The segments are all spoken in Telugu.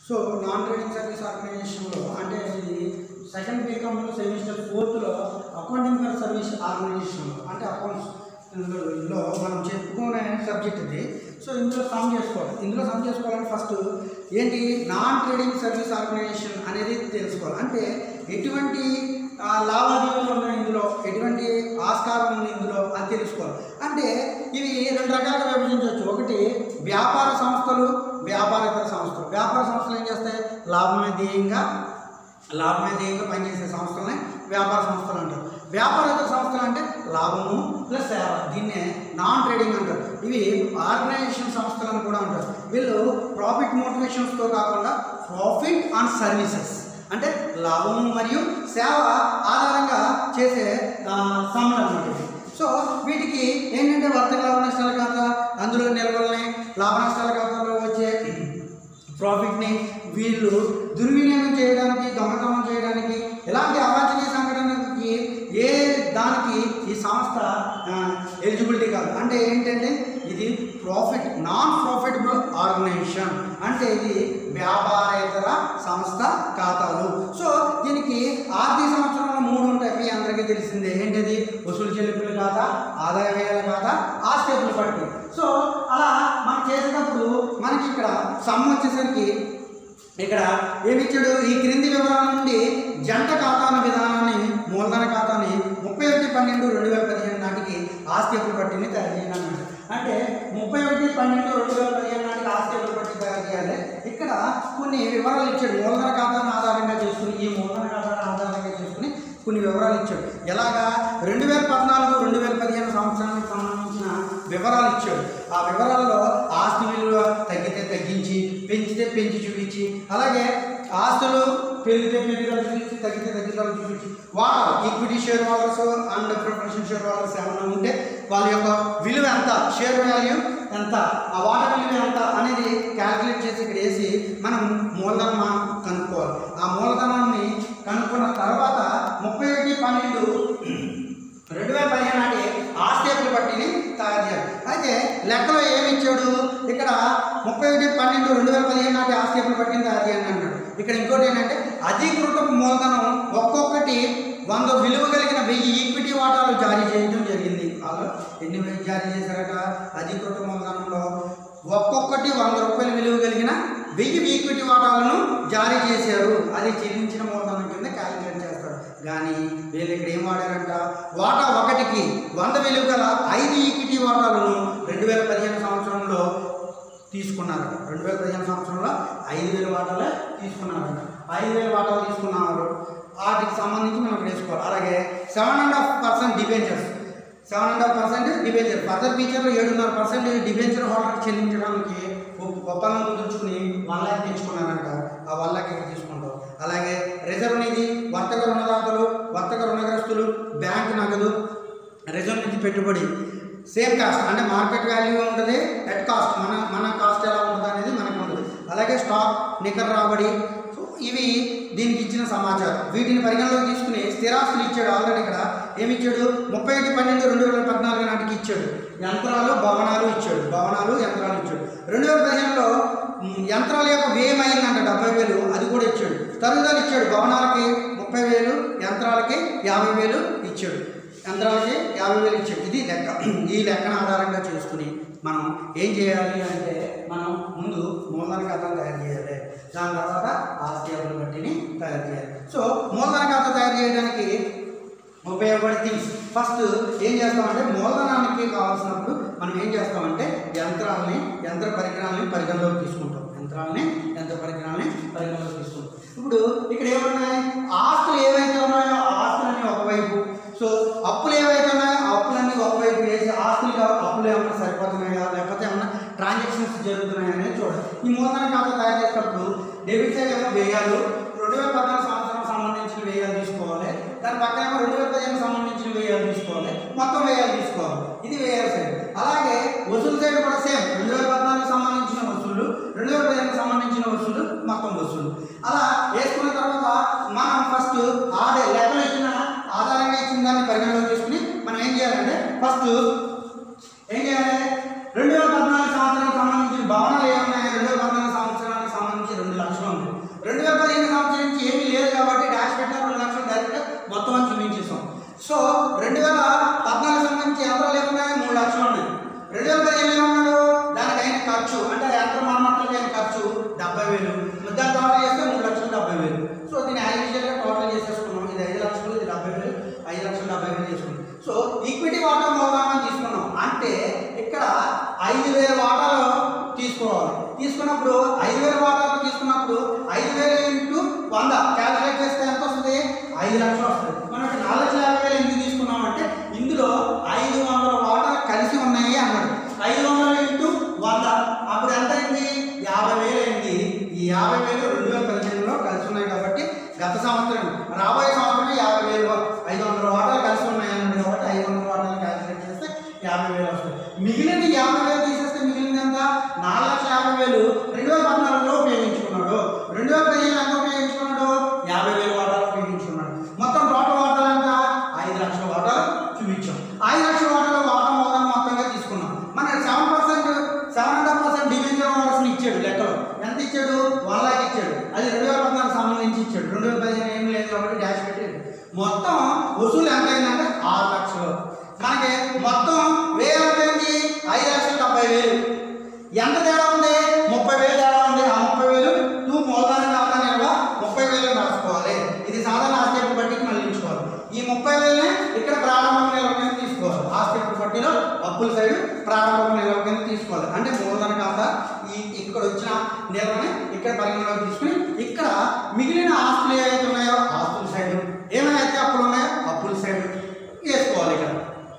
సో నాన్ ట్రేడింగ్ సర్వీస్ ఆర్గనైజేషన్లో అంటే ఇది సెకండ్ బీకామ్లో సెమిస్టర్ ఫోర్త్లో అకౌంటింగ్ ఫర్ సర్వీస్ ఆర్గనైజేషన్లో అంటే అకౌంట్స్ లో మనం చెప్పుకునే సబ్జెక్ట్ ఇది సో ఇందులో సమ్ చేసుకోవాలి ఇందులో సమ్ చేసుకోవాలంటే ఫస్ట్ ఏంటి నాన్ ట్రేడింగ్ సర్వీస్ ఆర్గనైజేషన్ అనేది తెలుసుకోవాలి అంటే ఎటువంటి ఆ, లావాదేవీలు ఉన్నాయి ఇందులో ఎటువంటి ఆస్కారం ఉంది ఇందులో అది తెలుసుకోవాలి అంటే ఇవి రెండు రకాలుగా విభజించవచ్చు ఒకటి వ్యాపార సంస్థలు వ్యాపారేతర సంస్థలు వ్యాపార సంస్థలు ఏం చేస్తాయి లాభమే ధ్యేయంగా లాభమే ధ్యేయంగా పనిచేసే సంస్థలనే వ్యాపార సంస్థలు అంటారు వ్యాపారేతర సంస్థలు అంటే లాభము ప్లస్ సేవ దీన్నే నాన్ ట్రేడింగ్ అంటారు ఇవి ఆర్గనైజేషన్ సంస్థలు అని కూడా అంటారు వీళ్ళు ప్రాఫిట్ మోటివేషన్స్తో కాకుండా ప్రాఫిట్ ఆన్ సర్వీసెస్ అంటే లాభము మరియు సేవ ఆధారంగా చేసే ఆ, సమ్మెలు అన్నమాట ఇవి. సో వీటికి ఏంటంటే వర్తక లాభ నష్టాల ఖాతా అందులో నిల్వల్ని లాభ నష్టాల ఖాతాలో వచ్చే ప్రాఫిట్ని వీళ్ళు దుర్వినియోగం చేయడానికి దొంగతనం చేయడానికి ఇలాంటి అవాంఛనీయ సంఘటనకి ఏ దానికి ఈ సంస్థ ఎలిజిబిలిటీ కాదు అంటే ఏంటంటే ఇది ప్రాఫిట్ నాన్ ప్రాఫిటబుల్ ఆర్గనైజేషన్ అంటే ఇది వ్యాపారేతర సంస్థ ఖాతాలు సో దీనికి ఆర్థిక సంవత్సరంలో మూడు ఉంటాయి మీ అందరికీ తెలిసిందే ఏంటిది వసూలు చెల్లింపుల ఖాతా ఆదాయ వ్యయాల ఖాతా ఆస్తిపుల పట్టి సో అలా మనం చేసేటప్పుడు మనకి ఇక్కడ సమ్ వచ్చేసరికి ఇక్కడ ఏమిచ్చాడు ఈ క్రింది వివరాల నుండి జంట ఖాతాల విధానాన్ని మూలధన ఖాతాని ముప్పై ఒకటి పన్నెండు రెండు వేల పదిహేను నాటికి ఆస్తి అప్పుల పట్టిని తయారు చేయాలి అన్నమాట అంటే ముప్పై ఒకటి పన్నెండు రెండు వేల పదిహేను నాటికి ఆస్తి అప్పుల పట్టి తయారు చేయాలి ఇక్కడ కొన్ని వివరాలు ఇచ్చాడు మూలధన ఖాతాను ఆధారంగా చేసుకుని ఈ మూలధన ఖాతాను ఆధారంగా చేసుకుని కొన్ని వివరాలు ఇచ్చాడు ఎలాగా రెండు వేల పద్నాలుగు రెండు వేల పదిహేను సంవత్సరానికి సంబంధించిన వివరాలు ఇచ్చాడు ఆ వివరాల్లో ఆస్తి విలువ తగ్గితే తగ్గించి పెంచితే పెంచి చూపించి అలాగే ఆస్తులు పెరిగితే పెరుగుదల చూపించి తగ్గితే తగ్గుదల చూపించి వాటా equity shareholders and preferential shareholders ఏమైనా ఉంటే వాళ్ళ యొక్క విలువ ఎంత షేర్ వాల్యూ ఎంత ఆ వాటా విలువ ఎంత అనేది క్యాల్కులేట్ చేసి ఇక్కడ వేసి మనం మూలధనం మనం కనుక్కోవాలి ఆ మూలధనాన్ని కనుక్కున్న తర్వాత ముప్పై ఒకటి పన్నెండు రెండు వేల పదిహేను నాటి ఆస్తి అప్పుల పట్టిని తయారు చేయాలి అయితే లెక్కలో ఏమి ఇచ్చాడు ఇక్కడ ముప్పై ఒకటి పన్నెండు రెండు వేల పదిహేను నాటి ఆస్తి అప్పుల పట్టిని తయారు చేయండి అన్నాడు ఇక్కడ ఇంకోటి ఏంటంటే అధికృత మూలధనం ఒక్కొక్కటి వంద విలువ కలిగిన వెయ్యి ఈక్విటీ వాటాలు జారీ చేయడం జరిగింది వాళ్ళు ఎన్ని వెయ్యి జారీ చేశారట అధికృత మూలధనంలో ఒక్కొక్కటి వంద రూపాయల విలువ కలిగిన వెయ్యి ఈక్విటీ వాటాలను జారీ చేశారు అది చెల్లించిన మూలధనం కింద క్యాలిక్యులేట్ చేస్తారు కానీ వీళ్ళు ఇక్కడ ఏం వాడారంట వాటా ఒకటికి వంద విలువ గల ఐదు ఈక్విటీ వాటాలను రెండు వేల పదిహేను సంవత్సరంలో తీసుకున్నారు రెండు వేల పదిహేను సంవత్సరంలో ఐదు వేల వాటాలే తీసుకున్నారు ఐదు వేల వాటాలు తీసుకున్నారు వాటికి సంబంధించి మనం ఇక్కడ వేసుకోవాలి అలాగే seven and half percent debentures seven and half percent debenture further ఫీచర్లో ఏడున్నర పర్సెంట్ డిబెంచర్ హోల్డర్ చెల్లించడానికి ఒప్- ఒప్పందం కుదుర్చుకుని వన్ ల్యాక్ తెచ్చుకున్నారంట ఆ వన్ ల్యాక్ ఇక్కడ తీసుకుంటాం అలాగే రిజర్వ్ నిధి వర్తక రుణదాతలు వర్తక రుణగ్రస్తులు బ్యాంక్ నగదు రిజర్వ్ నిధి పెట్టుబడి సేమ్ కాస్ట్ అంటే మార్కెట్ వాల్యూ ఉంటుంది ఎట్ కాస్ట్ మన మన కాస్ట్ ఎలా ఉంటుంది అనేది మనకు ఉంటుంది అలాగే స్టాక్ నికర రాబడి సో ఇవి దీనికి ఇచ్చిన సమాచారం వీటిని పరిగణలోకి తీసుకుని స్థిరాస్తులు ఇచ్చాడు ఆల్రెడీ ఇక్కడ ఏమి ఇచ్చాడు ముప్పై ఒకటి పన్నెండు రెండు వేల పద్నాలుగు నాటికి ఇచ్చాడు యంత్రాలు భవనాలు ఇచ్చాడు భవనాలు యంత్రాలు ఇచ్చాడు రెండు వేల పదిహేనులో మ్, యంత్రాల యొక్క వ్యయం అయిందంట డెబ్బై వేలు అది కూడా ఇచ్చాడు తరుగుదల ఇచ్చాడు భవనాలకి ముప్పై వేలు యంత్రాలకి యాభై వేలు ఇచ్చాడు యంత్రాలకి యాభై వేలు ఇచ్చాడు ఇది లెక్క ఈ లెక్కను ఆధారంగా చేసుకుని మనం ఏం చేయాలి అంటే మనం ముందు మూలధన ఖాతాను తయారు చేయాలి దాని తర్వాత ఆస్తి అప్పుల బట్టిని తయారు చేయాలి సో మూలధన ఖాతా తయారు చేయడానికి ఉపయోగపడే థింగ్స్ ఫస్ట్ ఏం చేస్తామంటే మూలధనానికి కావాల్సినప్పుడు మనం ఏం చేస్తామంటే యంత్రాలని యంత్ర పరికరాలని పరిగణలోకి తీసుకుంటాం యంత్రాలని యంత్ర పరికరాలని పరిగణలోకి తీసుకుంటాం ఇప్పుడు ఇక్కడ ఏమున్నాయి ఆస్తులు ఏవైతే ఉన్నాయో ఆ ఆస్తులన్నీ ఒకవైపు సో అప్పులు ఏవైతే ఉన్నాయో ఆ అప్పులన్నీ ఒకవైపు వేసి ఆస్తులు కా- అప్పులు ఏమైనా సరిపోతున్నాయా లేకపోతే ఏమైనా ట్రాన్సాక్షన్స్ జరుగుతున్నాయా అనేది చూడాలి ఈ మూలధన ఖాతా తయారు చేసేటప్పుడు డెబిట్ సైడ్ ఏమో వ్యయాలు రెండు వేల పద్నాలుగు సంవత్సరం సంబంధించిన వ్యయాలు తీసుకోవాలి దాని పక్కన ఏమో రెండు వేల పదిహేను సంబంధించిన వ్యయాలు తీసుకోవాలి మొత్తం వ్యయాలు తీసుకోవాలి ఇది వ్యయాల సైడ్ అలాగే వసూలు సైడ్ కూడా సేమ్ రెండు వేల పద్నాలుగు సంబంధించిన వసూలు రెండు వేల పదిహేను సంబంధించిన వసూలు మొత్తం వసూలు అలా వేసుకున్న తర్వాత మనం ఫస్ట్ ఆడే లెక్కలు ఇచ్చిన ఆధారంగా ఇచ్చిన దాన్ని పరిగణలోకి తీసుకుని మనం ఏం చేయాలంటే ఫస్ట్ ఏం చేయాలి రెండు వేల పద్నాలుగు సంవత్సరానికి సంబంధించిన భవనాలు ఏమున్నాయి రెండు వేల పద్నాలుగు సంవత్సరానికి సంబంధించి రెండు లక్షలు ఉంది వేలు దాని టోటల్ చేస్తే మూడు లక్షల డెబ్బై వేలు సో దీన్ని యాక్చువల్గా టోటల్ చేసేసుకున్నాం ఇది ఐదు లక్షలు ఇది డెబ్బై వేలు ఐదు లక్షల డెబ్బై వేలు చేసుకున్నాం సో ఈక్విటీ వాటా మూలధనం తీసుకున్నాం అంటే ఇక్కడ ఐదు వేల వాటాలు తీసుకోవాలి తీసుకున్నప్పుడు ఐదు వేల వాటాలు తీసుకున్నప్పుడు ఐదు వేలు ఇంటూ వంద క్యాలిక్యులేట్ చేస్తే ఎంత వస్తుంది ఐదు లక్షలు వస్తుంది మనం ఇక్కడ నాలుగు లక్షల యాభై వేలు ఎందుకు తీసుకున్నామంటే ఇందులో ఐదు వందల వాటాలు కలిసి ఉన్నాయి అన్నాడు ఐదు వందలు ఇంటూ వంద అప్పుడు ఎంత అయింది యాభై వేలు అయింది ఈ యాభై వేలు రెండు వేల పదిహేనులో కలిసి ఉన్నాయి కాబట్టి గత సంవత్సరం రాబోయే సంవత్సరం యాభై వేలు ఐదు వందల వాటాలు కలిసి ఉన్నాయి అన్నాడు కాబట్టి ఐదు వందల వాటాలు క్యాలిక్యులేట్ చేస్తే యాభై వేలు వస్తుంది మిగిలిన యాభై వేలు తీసేస్తే మిగిలిన ఎంత నాలుగు లక్షల యాభై వేలు రెండు వేల పద్నాలుగులో ఉపయోగించుకున్నాడు రెండు వేల పదిహేను ఎంత ఉపయోగించుకున్నాడు యాభై వేలు వాటాలు ఉపయోగించుకున్నాడు మొత్తం టోటల్ వాటాలు ఎంత ఐదు లక్షల వాటాలు చూపించాం ఐదు లక్షల వాటాలు వాటా మొత్తం మొత్తంగా తీసుకున్నాం మన seven percent seven and half percent division ఓనర్స్ని ఇచ్చాడు లెక్కలో ఎంత ఇచ్చాడు వన్ లాక్ ఇచ్చాడు అది రెండు వేల పద్నాలుగు సంబంధించి ఇచ్చాడు రెండు వేల పదిహేను ఏం లేదు కాబట్టి డాష్ పెట్టాడు మొత్తం వసూలు ఎంత అయిందంటే ఆరు లక్షలు మనకి మొత్తం వేలు ఎంత అయింది ఐదు లక్షల డెబ్బై వేలు ఎంత తేడా ఉంది ముప్పై వేలు తేడా ఉంది ఆ ముప్పై వేలు టూ మూలధన ఖాతా నిల్వ ముప్పై వేలు రాసుకోవాలి ఇది సాధారణ ఆస్తి అప్పు బట్టికి మళ్ళించుకోవాలి ఈ ముప్పై వేలని ఇక్కడ ప్రారంభ నిల్వ కింద తీసుకోవాలి ఆస్తి అప్పు బట్టిలో అప్పుల సైడ్ ప్రారంభ నిల్వ కింద తీసుకోవాలి అంటే మూలధన ఖాతా ఈ ఇక్కడ వచ్చిన నిల్వని ఇక్కడ పరిగణలోకి తీసుకుని ఇక్కడ మిగిలిన ఆస్తులు ఏవైతే ఉన్నాయో ఆస్తుల సైడ్ ఏమైతే అప్పులు ఉన్నాయో అప్పుల సైడ్ వేసుకోవాలి ఇక్కడ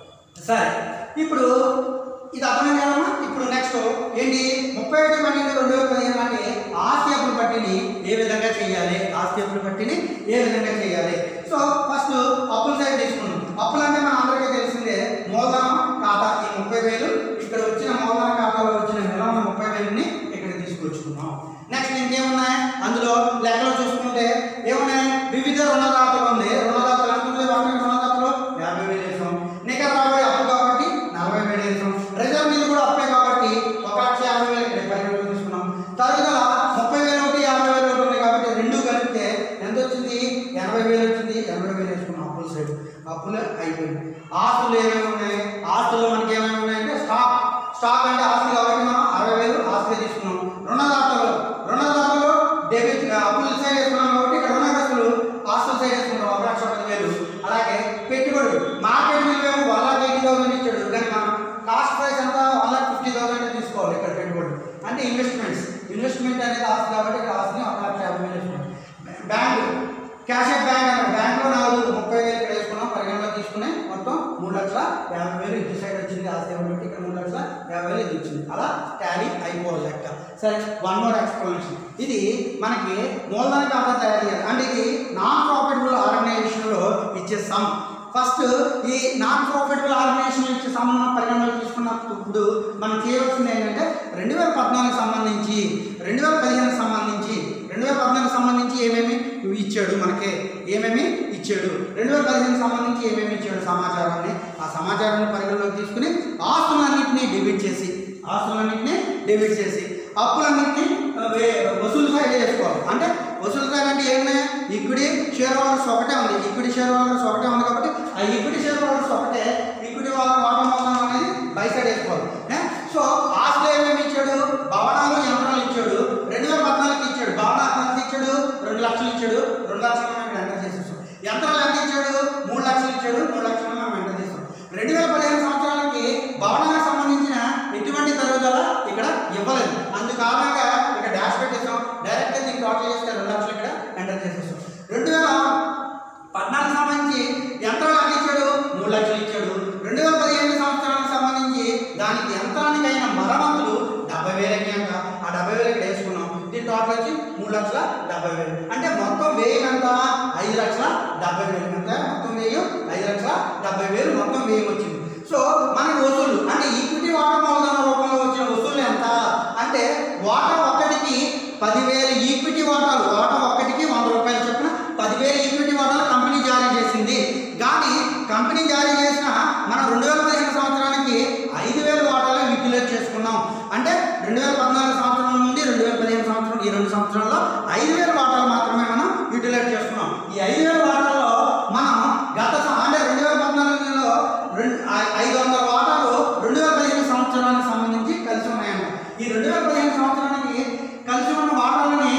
సరే ఇప్పుడు ఇది అర్థమైంది కదమ్మా ఇప్పుడు నెక్స్ట్ ఏంటి ముప్పై ఒకటి పన్నెండు రెండు వేల పదిహేను నాటి ఆస్తి అప్పుల పట్టిని ఏ విధంగా చేయాలి ఆస్తి అప్పుల పట్టిని ఏ విధంగా చేయాలి సో ఫస్ట్ అప్పుల సైడ్ తీసుకున్నాం అప్పులు అంటే మన అందరికీ తెలిసిందే మూలధనం ఖాతా ఈ ముప్పై వేలు ఇక్కడ వచ్చిన మూలధన ఖాతాలో వచ్చిన నిలవ ముప్పై వేలుని ఇక్కడ తీసుకొచ్చుకున్నాం నెక్స్ట్ ఇంకేమున్నాయి అందులో లెక్కలో చూసుకుంటే ఏమున్నాయి వివిధ రుణదాతలు ఉంది రుణదాతలు ఎంత ఉంది వాటి రుణదాతలు యాభై వేలు వేసాం నికర రాబోయే అప్పు కాబట్టి నలభై వేలు వేసాం రిజర్వ్ నిధి కూడా అప్పే కాబట్టి ఒక లక్ష యాభై వేలు ఇక్కడ పరిగణలోకి తీసుకున్నాం తరుగుదల ముప్పై వేలు ఒకటి యాభై వేలు ఒకటి ఉంది కాబట్టి రెండు కలిపితే ఎంత వచ్చింది ఎనభై వేలు వచ్చింది ఎనభై వేలు వేసుకున్నాం అప్పుల సైడ్ అప్పులు అయిపోయింది ఆస్తులు ఏమేమి ఉన్నాయి ఆస్తులు మనకి ఏమేమి ఉన్నాయంటే స్టాక్ స్టాక్ అంటే ఆస్తి కాబట్టి మనం అరవై వేలు ఆస్తి తీసుకున్నాం రుణదాతలు రుణదాతలు డెబిట్ అప్పుల సైడ్ వేసుకున్నాం కాబట్టి ఇక్కడ రుణగ్రస్తులు ఆస్తుల సైడ్ వేసుకుంటాం ఒక లక్ష పది వేలు అలాగే పెట్టుబడి మార్కెట్ విలువ ఏమో వన్ లాక్ ఎయిటీ థౌసండ్ ఇచ్చాడు కానీ మనం కాస్ట్ ప్రైస్ ఎంత వన్ లాక్ ఫిఫ్టీ థౌసండ్ తీసుకోవాలి ఇక్కడ పెట్టుబడి అంటే ఇన్వెస్ట్మెంట్స్ ఇన్వెస్ట్మెంట్ అనేది ఆస్తి కాబట్టి ఇక్కడ ఆస్తిని ఒక లక్ష యాభై వేలు వేసుకున్నాం బ్యాంకు క్యాష్ ఆఫ్ బ్యాంక్ అన్నాడు బ్యాంకులో నాలుగు ముప్పై వేలు ఇక్కడ వేసుకున్నాం పరిగణలో తీసుకుని మొత్తం మూడు లక్షల యాభై వేలు ఇటు సైడ్ వచ్చింది ఆస్తి కాబట్టి ఇక్కడ మూడు లక్షల యాభై వేలు ఇది వచ్చింది అలా టాలీ అయిపోవాలి లెక్క సరే వన్ మోర్ ఎక్స్ప్లెనేషన్ ఇది మనకి మూలధన ఖాతా తయారు చేయాలి అంటే ఇది నాన్ ప్రాఫిటబుల్ ఆర్గనైజేషన్లో ఇచ్చే సమ్ ఫస్ట్ ఈ నాన్ ప్రాఫిటబుల్ ఆర్గనైజేషన్ ఇచ్చే సంబంధం పరిగణలోకి తీసుకున్నప్పుడు మనం చేయవలసింది ఏంటంటే రెండు వేల పద్నాలుగు సంబంధించి రెండు వేల పదిహేను సంబంధించి రెండు వేల పద్నాలుగు సంబంధించి ఏమేమి ఇచ్చాడు మనకి ఏమేమి ఇచ్చాడు రెండు వేల పదిహేను సంబంధించి ఏమేమి ఇచ్చాడు సమాచారాన్ని ఆ సమాచారాన్ని పరిగణలోకి తీసుకుని ఆస్తులన్నింటినీ డెబిట్ చేసి ఆస్తులన్నింటినీ డెబిట్ చేసి అప్పులన్నింటినీ ఆ, వే- వసూలు సైడ్ చేసుకోవాలి అంటే వసూలు సైడ్ అంటే ఏమున్నాయి ఈక్విటీ షేర్ హోల్డర్స్ ఒకటే ఉంది ఈక్విటీ షేర్ హోల్డర్స్ ఒకటే ఉంది కాబట్టి ఆ ఈక్విటీ షేర్ హోల్డర్స్ ఒకటే ఈక్విటీ వాళ్ళ వాటా మొత్తం అనేది బై సైడ్ వేసుకోవాలి ఏ? సో ఆస్తులు ఏమేమి ఇచ్చాడు భవనాలు యంత్రాలు ఇచ్చాడు రెండు వేల పద్నాలుగుకి ఇచ్చాడు భవనాలు ఎంత ఇచ్చాడు రెండు లక్షలు ఇచ్చాడు రెండు లక్షలు మనం ఇక్కడ ఎంటర్ చేసేసాం యంత్రాలు ఎంత ఇచ్చాడు మూడు లక్షలు ఇచ్చాడు మూడు లక్షలు మనం ఎంటర్ చేసాం రెండు వేల పదిహేను సంవత్సరాలకి భవనాలకు సంబంధించిన ఎటువంటి తరుగుదల ఇక్కడ ఇవ్వలేదు అందు కారణంగా ఇక్కడ డాష్ పెట్టేసాం డైరెక్ట్గా దీనికి టోటల్ చేస్తే రెండు లక్షలు ఇక్కడ ఎంటర్ చేసేసాం రెండు వేల పద్నాలుగు సంబంధించి యంత్రాలు ఎంత ఇచ్చాడు మూడు లక్షలు ఇచ్చాడు రెండు వేల పదిహేను సంవత్సరానికి సంబంధించి దానికి యంత్రానికి అయిన మరమ్మతులు డెబ్బై వేలు అయ్యాక ఆ డెబ్బై వేలు ఇక్కడ వేసుకున్నాం దీని టోటల్ వచ్చి మూడు లక్షల డెబ్బై వేలు అంటే మొత్తం వ్యయం ఎంత ఐదు లక్షల డెబ్బై వేలు ఎంత మొత్తం వ్యయం ఐదు లక్షల డెబ్బై వేలు మొత్తం వ్యయం వచ్చింది సో మనకి వసూలు అంటే ఈక్విటీ వాటా మూలధన రూపంలో వచ్చిన వసూలు ఎంత అంటే వాటా ఒక్కటికి పదివేల ఈక్విటీ వాటాలు వాటా ఒక్కటికి వంద రూపాయలు చొప్పున పదివేల ఈక్విటీ వాటాలు కంపెనీ జారీ చేసింది కానీ కంపెనీ జారీ చేసిన మనం రెండు వేల పదిహేను సంవత్సరానికి ఐదు వేల వాటాలు యూటిలైజ్ చేసుకున్నాం అంటే రెండు వేల పద్నాలుగు సంవత్సరం నుండి రెండు వేల పదిహేను సంవత్సరం ఈ రెండు సంవత్సరాల్లో ఐదు వేల వాటాలు మాత్రమే మనం యూటిలైజ్ చేసుకున్నాం ఈ ఐదు వేల వాటాల్లో మనం గత సం- అంటే రెండు వేల పద్నాలుగులో రెండు ఐ- ఐదు వందల వాటాలు రెండు వేల పదిహేను సంవత్సరానికి సంబంధించి కలిసి ఉన్నాయన్నమాట ఈ రెండు వేల పదిహేను సంవత్సరానికి కలిసి ఉన్న వాటాలని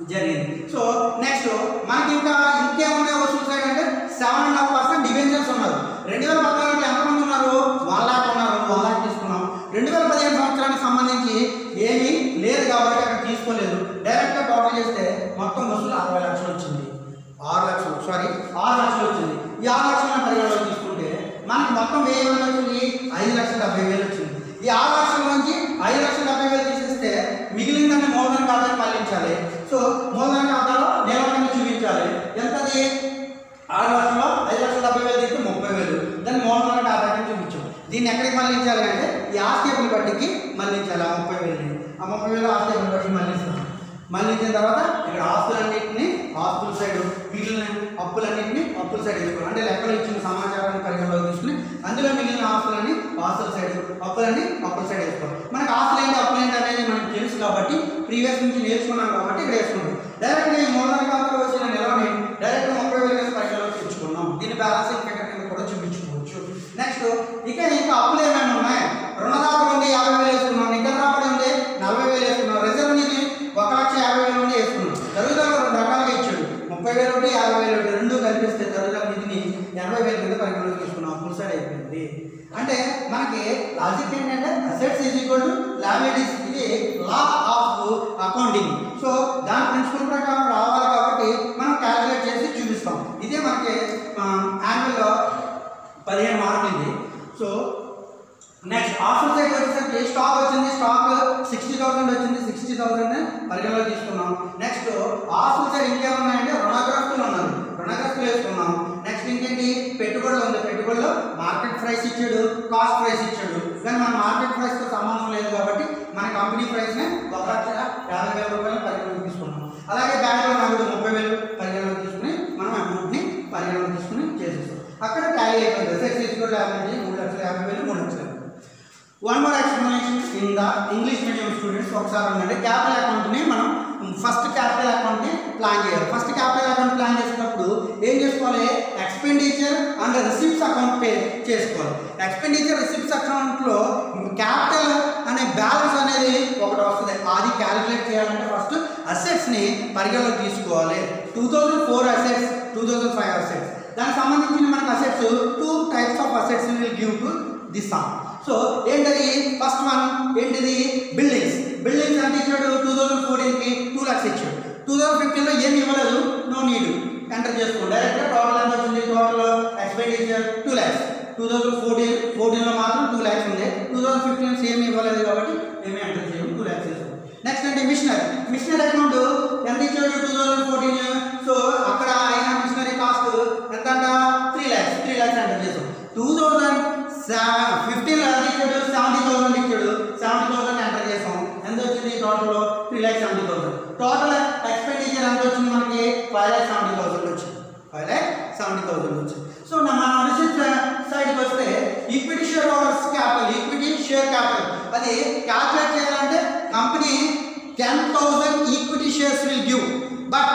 జరిగింది సో నెక్స్ట్ మనకి ఇంకా ఇంకేమున్నాయి వసూలు సైడ్ అంటే seven and half percent debentures ఉన్నారు రెండు వేల పద్నాలుగులో ఎంతమంది ఉన్నారు వన్ లాక్ ఉన్నారు వన్ లాక్ తీసుకున్నాం రెండు వేల పదిహేను సంవత్సరానికి సంబంధించి ఏమీ లేదు కాబట్టి అక్కడ తీసుకోలేదు డైరెక్ట్గా టోటల్ చేస్తే మొత్తం వసూలు అరవై లక్షలు వచ్చింది ఆరు లక్షలు సారీ ఆరు లక్షలు వచ్చింది ఈ ఆరు లక్షల పరిగణలో తీసుకుంటే మనకి మొత్తం వెయ్యి వేలు వచ్చింది ఐదు లక్షల డెబ్బై వేలు వచ్చింది ఈ ఆరు లక్షల నుంచి ఐదు లక్షల డెబ్బై వేలు తీసేస్తే మిగిలిందని మూలధన ఖాతాని మళ్ళించాలి సో మూలధన ఖాతాలో నిలవని చూపించాలి ఎంతది ఆరు లక్షలు ఐదు లక్షల డెబ్బై వేలు తీస్తే ముప్పై వేలు దాన్ని మూలధన ఖాతాకి చూపించాం దీన్ని ఎక్కడికి మళ్ళించాలి అంటే ఈ ఆస్తి బట్టికి మళ్ళించాలి ఆ ముప్పై వేలు ఆ ముప్పై వేలు ఆస్తి బట్టి మళ్ళిస్తాం మళ్ళించిన తర్వాత ఇక్కడ ఆస్తులన్నింటినీ ఆస్తుల సైడ్ మిగిలిన అప్పులన్నింటినీ అప్పుల సైడ్ వేసుకోవాలి అంటే లెక్కలు ఇచ్చిన సమాచారాన్ని పరిగణలోకి తీసుకుని అందులో మిగిలిన ఆస్తులని ఆస్తుల సైడ్ అప్పులన్నీ అప్పుల సైడ్ వేసుకోవాలి మనకి ఆస్తులు ఏంటి అప్పులు ఏంటి అనేది మనకు తెలుసు కాబట్టి ప్రీవియస్ నుంచి నేర్చుకున్నాం కాబట్టి ఇక్కడ వేసుకుంటాం డైరెక్ట్ ఈ మూలధన ఖాతాలో వచ్చిన నిలవని డైరెక్ట్ ముప్పై వేలు వేసి పరిగణలోకి తెచ్చుకున్నాం దీని బ్యాలెన్సింగ్ ఫిగర్ కింద కూడా చూపించుకోవచ్చు నెక్స్ట్ ఇక ఇంకా అప్పులు ఏమైనా ఉన్నాయి రుణదాత ఉంది యాభై వేలు వేసుకున్నాం నికర రాబడి ఉంది నలభై వేలు వేసుకున్నాం రిజర్వ్ నిధి ఒక లక్ష యాభై వేలు ఉండి వేసుకున్నాం తరుగుదల రెండు రకాలుగా ఇచ్చాడు ముప్పై వేలు ఒకటి యాభై వేలు ఒకటి రెండు కలిపిస్తే తరుగుదల నిధిని ఎనభై వేల కింద పరిగణలోకి తీసుకున్నాం అప్పుల సైడ్ అయిపోయింది అంటే మనకి లాజిక్ ఏంటంటే assets is equal to liabilities ఇది లా ఆఫ్ అకౌంటింగ్ సో దాని ప్రిన్సిపల్ ప్రకారం రావాలి కాబట్టి మనం క్యాలిక్యులేట్ చేసి చూపిస్తాం ఇదే మనకి యాన్యువల్లో పదిహేను మార్కులు ఇది సో నెక్స్ట్ ఆఫర్ సైడ్ వచ్చేసరికి స్టాక్ వచ్చింది స్టాక్ సిక్స్టీ థౌసండ్ వచ్చింది సిక్స్టీ థౌసండ్ పరిగణలో తీసుకున్నాం నెక్స్ట్ ఆఫర్ సైడ్ ఇంకేమున్నాయంటే రుణగ్రస్తులు ఉన్నారు రుణగ్రస్తులు వేసుకున్నాం నెక్స్ట్ ఇంకేంటి పెట్టుబడులు ఉంది పెట్టుబడులు మార్కెట్ ప్రైస్ ఇచ్చాడు కాస్ట్ ప్రైస్ ఇచ్చాడు కానీ మన మార్కెట్ ప్రైస్తో సంబంధం లేదు కాబట్టి మన కంపెనీ ప్రైస్ని ఒక లక్ష యాభై వేల రూపాయలు పరిగణలోకి తీసుకున్నాం అలాగే బ్యాంకులో నగదు ముప్పై వేలు పరిగణలోకి తీసుకుని మనం అమౌంట్ని పరిగణలోకి తీసుకుని చేసేస్తాం అక్కడ ట్యాలీ అయిపోయింది ఎస్ఎస్ ఈక్వల్ యాభై మూడు లక్షల యాభై వేలు మూడు లక్షల యాభై one more explanation in the English medium students ఒకసారి ఉందండి క్యాపిటల్ అకౌంట్ని మనం ఫస్ట్ క్యాపిటల్ అకౌంట్ని ప్లాన్ చేయాలి ఫస్ట్ క్యాపిటల్ అకౌంట్ ప్లాన్ చేసినప్పుడు ఏం చేసుకోవాలి expenditure and receipts account pay చేసుకోవాలి ఎక్స్పెండిచర్ రిసిప్ట్స్ అకౌంట్లో క్యాపిటల్ అనే బ్యాలెన్స్ అనేది ఒకటి వస్తుంది అది క్యాలిక్యులేట్ చేయాలంటే ఫస్ట్ అసెట్స్ని పరిగణలోకి తీసుకోవాలి two thousand four assets two thousand five assets దానికి సంబంధించిన మనకు assets two types of assets will give to this sum so ఏంటది ఫస్ట్ వన్ ఏంటిది బిల్డింగ్స్ బిల్డింగ్స్ అంటే ఇచ్చాడు టూ థౌజండ్ ఫోర్టీన్కి టూ ల్యాక్స్ ఇచ్చాడు టూ థౌజండ్ ఫిఫ్టీన్లో ఏమి ఇవ్వలేదు నో నీడ్ ఎంటర్ చేసుకోండి డైరెక్ట్గా టోటల్ ఎంత వచ్చింది total expenditure two lakhs two thousand fourteen ఫోర్టీన్లో మాత్రం టూ ల్యాక్స్ ఉంది టూ థౌజండ్ ఫిఫ్టీన్ సేమ్ ఇవ్వలేదు కాబట్టి ఏమీ ఎంటర్ చేయము టూ ల్యాక్స్ వేసాం నెక్స్ట్ అంటే మిషనరీ మిషనరీ అకౌంట్ ఎంత ఇచ్చాడు టూ థౌజండ్ ఫోర్టీన్ సో అక్కడ అయిన మిషనరీ కాస్ట్ ఎంత అంట three lakhs three lakhs enter చేసాం టూ థౌజండ్ ఫిఫ్టీన్ ఎంత ఇచ్చాడు సెవెంటీ థౌసండ్ ఇచ్చాడు సెవెంటీ థౌసండ్ ఎంటర్ చేసాం ఎంత వచ్చింది total three lakhs seventy thousand total expenditure ఎంత వచ్చింది మనకి ఫైవ్ ల్యాక్స్ సెవెంటీ థౌసండ్ వచ్చింది ఫైవ్ ల్యాక్ సెవెంటీ థౌసండ్ వచ్చింది సో మన రిసిప్ట్ సైడ్కి వస్తే equity share owners capital equity share capital అది క్యాల్కులేట్ చేయాలంటే company ten thousand equity shares will give but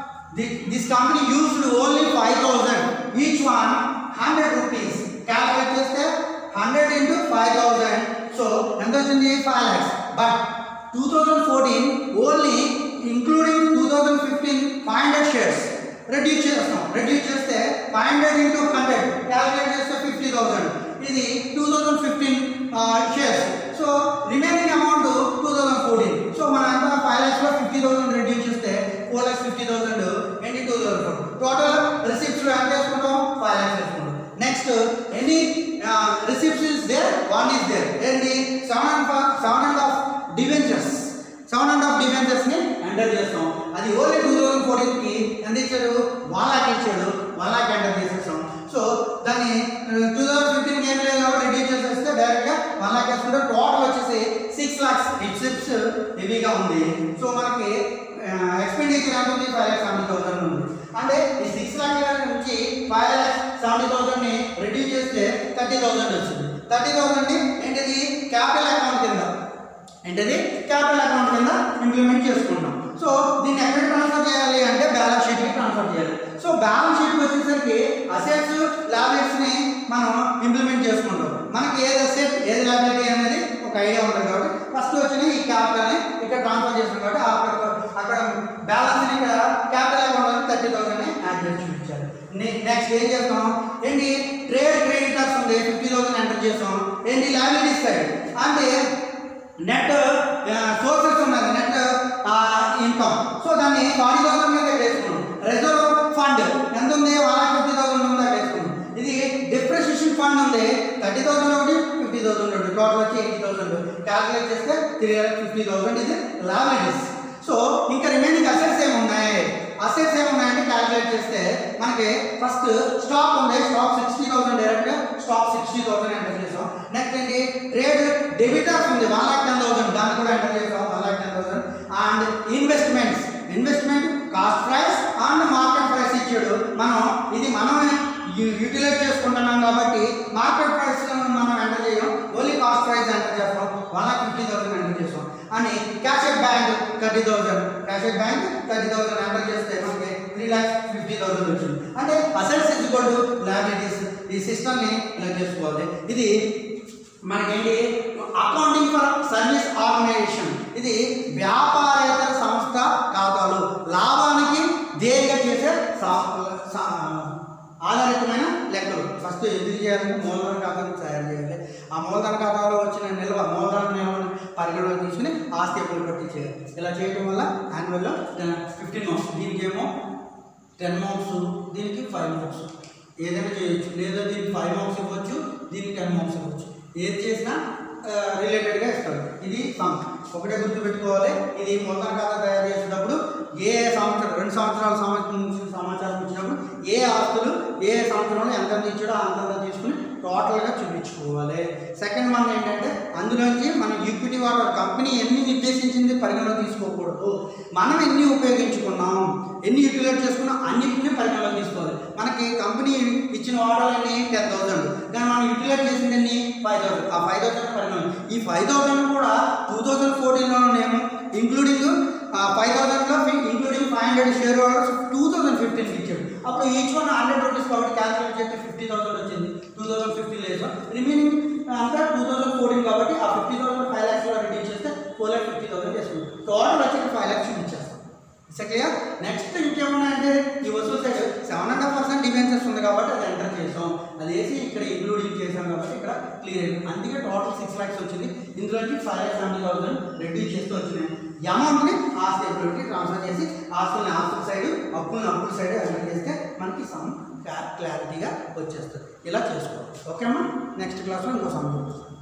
this company used only five thousand each one hundred rupees calculate చేస్తే hundred into five thousand so ఎంత వచ్చింది five lakhs but two thousand fourteen only including two thousand fifteen five hundred shares reduce చేస్తాం రెడ్యూస్ చేస్తే five hundred into hundred calculate చేస్తే ఫిఫ్టీ థౌసండ్ ఇది two thousand fifteen shares so remaining amount two thousand fourteen so మన ఎంత ఫైవ్ ల్యాక్స్లో ఫిఫ్టీ థౌసండ్ రెడ్యూస్ చేస్తే ఫోర్ ల్యాక్స్ ఫిఫ్టీ థౌసండ్ ఏంటి టూ థౌసండ్ ఫోర్ టోటల్ రిసిప్ట్స్లో ఎంత వేసుకుంటాం ఫైవ్ ల్యాక్స్ వేసుకుంటాం next any receipts is there one is there ఏంటి seven and seven and half debentures seven and half డివెంచర్స్ని ఎంటర్ చేస్తాం అది ఓన్లీ టూ థౌసండ్ ఫోర్టీన్కి ఎంత ఇచ్చాడు వన్ లాక్ ఇచ్చాడు వన్ లాక్ ఎంటర్ చేసేస్తాం సో దాన్ని టూ థౌసండ్ ఫిఫ్టీన్కి ఏం లేదు కాబట్టి రెడ్యూస్ చేసేస్తే డైరెక్ట్గా వన్ లాక్ వేసుకుంటే టోటల్ వచ్చేసి సిక్స్ లాక్స్ రిసిప్ట్స్ హెవీగా ఉంది సో మనకి ఎక్స్పెండిచర్ ఎంత ఉంది ఫైవ్ ల్యాక్స్ సెవెంటీ థౌసండ్ ఉంది అంటే ఈ సిక్స్ లాక్ నుంచి ఫైవ్ ల్యాక్స్ సెవెంటీ థౌసండ్ని రెడ్యూస్ చేస్తే థర్టీ థౌసండ్ వచ్చింది థర్టీ థౌసండ్ని ఏంటిది క్యాపిటల్ అకౌంట్ కింద ఏంటది క్యాపిటల్ అకౌంట్ కింద ఇంప్లిమెంట్ చేసుకుంటాం సో దీన్ని ఎక్కడ ట్రాన్స్ఫర్ చేయాలి అంటే బ్యాలెన్స్ షీట్కి ట్రాన్స్ఫర్ చేయాలి సో బ్యాలెన్స్ షీట్కి వచ్చేసరికి అసెట్స్ లాబిలిటీస్ని మనం ఇంప్లిమెంట్ చేసుకుంటాం మనకి ఏది అసెట్ ఏది లాబిలిటీ అనేది ఒక ఐడియా ఉంటుంది కాబట్టి ఫస్ట్ వచ్చిన ఈ క్యాపిటల్ని ఇక్కడ ట్రాన్స్ఫర్ చేస్తాం కాబట్టి అక్కడ అక్కడ బ్యాలెన్స్ ఇక్కడ capital account thirty thousand add చేసి చూపించారు నెక్స్ట్ ఏం చేస్తాం ఏంటి ట్రేడ్ క్రెడిటర్స్ ఉంది ఫిఫ్టీ థౌసండ్ ఎంటర్ చేస్తాం ఏంటి లైబిలిటీస్ సైడ్ అంటే నెట్ సోర్సెస్ ఉన్నది నెట్ ఇన్కమ్ సో దాన్ని ఫార్టీ థౌసండ్ మీద వేసుకున్నాం రిజర్వ్ ఫండ్ ఎంత ఉంది వన్ లాక్ ఫిఫ్టీ థౌసండ్ ఉందా వేసుకున్నాం ఇది డిప్రెషియేషన్ ఫండ్ ఉంది థర్టీ థౌసండ్ ఒకటి ఫిఫ్టీ థౌసండ్ ఒకటి టోటల్ వచ్చి ఎయిటీ థౌసండ్ క్యాల్కులేట్ చేస్తే త్రీ లాక్ ఫిఫ్టీ థౌసండ్ ఇది లాబిలిటీస్ సో ఇంకా రిమైనింగ్ అసెట్స్ ఏమి ఉన్నాయి అసెట్స్ ఏమి ఉన్నాయంటే క్యాల్కులేట్ చేస్తే మనకి ఫస్ట్ స్టాక్ ఉంది stock sixty thousand direct stock sixty thousand enter చేసాం నెక్స్ట్ ఏంటి ట్రేడ్ డెబిటర్స్ ఉంది వన్ లాక్ టెన్ థౌసండ్ దాన్ని కూడా ఎంటర్ చేసాం one lakh ten thousand and investments investment cost price and market price ఇచ్చాడు మనం ఇది మనమే యూటిలైజ్ చేసుకుంటున్నాం కాబట్టి మార్కెట్ ప్రైస్ మనం ఎంటర్ చేయం ఓన్లీ కాస్ట్ ప్రైస్ ఎంటర్ చేస్తాం one lakh fifty thousand enter చేస్తాం అని cash bank thirty thousand cash bank thirty thousand enter చేస్తే మనకి త్రీ ల్యాక్స్ ఫిఫ్టీ థౌసండ్ వచ్చింది అంటే అసెట్స్ ఇజ్వల్ టు లయబిలిటీస్ ఈ సిస్టమ్ని ఇలా చేసుకోవాలి ఇది మనకేంటి అకౌంటింగ్ ఫర్ సర్వీస్ ఆర్గనైజేషన్ ఇది వ్యాపారేతర సంస్థ ఖాతాలు లాభానికి దేనిగా చేసే సా- సా- ఆధారితమైన లెక్కలు ఫస్ట్ ఎందుకు చేయాలంటే మూలధన ఖాతాను తయారు చేయాలి ఆ మూలధన ఖాతాలో వచ్చిన నిల్వ మూలధన నిల్వను పరిగణలో తీసుకుని ఆస్తి ఎప్పుడు పట్టి చేయాలి ఇలా చేయడం వల్ల యాన్యువల్లో ఫిఫ్టీన్ మార్క్స్ దీనికి ఏమో టెన్ మార్క్స్ దీనికి ఫైవ్ మార్క్స్ ఏదైనా చేయొచ్చు లేదా దీనికి ఫైవ్ మార్క్స్ ఇవ్వచ్చు దీనికి టెన్ మార్క్స్ ఇవ్వచ్చు ఏది చేసినా రిలేటెడ్గా ఇస్తారు ఇది సమ్ ఒకటే గుర్తుపెట్టుకోవాలి ఇది మూలధన ఖాతా తయారు చేసేటప్పుడు ఏ సంవత్సరం రెండు సంవత్సరాల సంవత్సరం సమాచారం ఇచ్చినప్పుడు ఏ ఆస్తులు ఏ సంవత్సరంలో ఎంత ఇచ్చాడో అంతంత తీసుకుని టోటల్గా చూపించుకోవాలి సెకండ్ వన్ ఏంటంటే అందులోంచి మనం ఈక్విటీ వాటర్ కంపెనీ ఎన్ని నిర్దేశించింది పరిగణలో తీసుకోకూడదు మనం ఎన్ని ఉపయోగించుకున్నాం ఎన్ని యూటిలైజ్ చేసుకున్నాం అన్నింటినీ పరిగణలో తీసుకోవాలి మనకి కంపెనీ ఇచ్చిన వాటర్ అన్ని టెన్ థౌసండ్ కానీ మనం యూటిలైజ్ చేసింది ఎన్ని ఫైవ్ థౌసండ్ ఆ ఫైవ్ థౌసండ్ పరిగణలో ఈ ఫైవ్ థౌసండ్ కూడా టూ థౌసండ్ ఫోర్టీన్లోనేమో ఇంక్లూడింగ్ ఫైవ్ థౌసండ్లో including five hundred shareholders two thousand ఫిఫ్టీన్కి ఇచ్చాడు అప్పుడు ఈచ్ వన్ హండ్రెడ్ రూపీస్ కాబట్టి క్యాల్కులేట్ చేస్తే ఫిఫ్టీ థౌసండ్ వచ్చింది టూ థౌసండ్ ఫిఫ్టీన్ లేదు రిమైనింగ్ అంతా టూ థౌసండ్ ఫోర్టీన్ కాబట్టి ఆ ఫిఫ్టీ థౌసండ్ ఫైవ్ ల్యాక్స్లో రెడ్యూస్ చేస్తే ఫోర్ ల్యాక్ ఫిఫ్టీ థౌసండ్ చేసుకుంటాం టోటల్ వచ్చి ఫైవ్ ల్యాక్స్ చూపించేస్తాం ఇట్స్ క్లియర్ నెక్స్ట్ ఇంకేమున్నాయంటే ఈ వస్తువు side seven and half percent debentures ఉంది కాబట్టి అది ఎంటర్ చేసాం అది వేసి ఇక్కడ ఇంక్లూడింగ్ చేసాం కాబట్టి ఇక్కడ క్లియర్ అయింది అందుకే టోటల్ సిక్స్ ల్యాక్స్ వచ్చింది ఇందులోకి five lakhs seventy thousand reduce చేస్తూ వచ్చినాయి ఈ అమౌంట్ని ఆస్తి ఎప్పుడుకి ట్రాన్స్ఫర్ చేసి ఆస్తుల్ని ఆస్తుల సైడ్ అప్పుల్ని అప్పుల సైడ్ ఎంటర్ చేస్తే మనకి సమ్ క్లారిటీగా వచ్చేస్తుంది ఇలా చేసుకోవాలి ఓకేమ్మా నెక్స్ట్ క్లాస్లో ఇంకో సమ్ చూపిస్తాను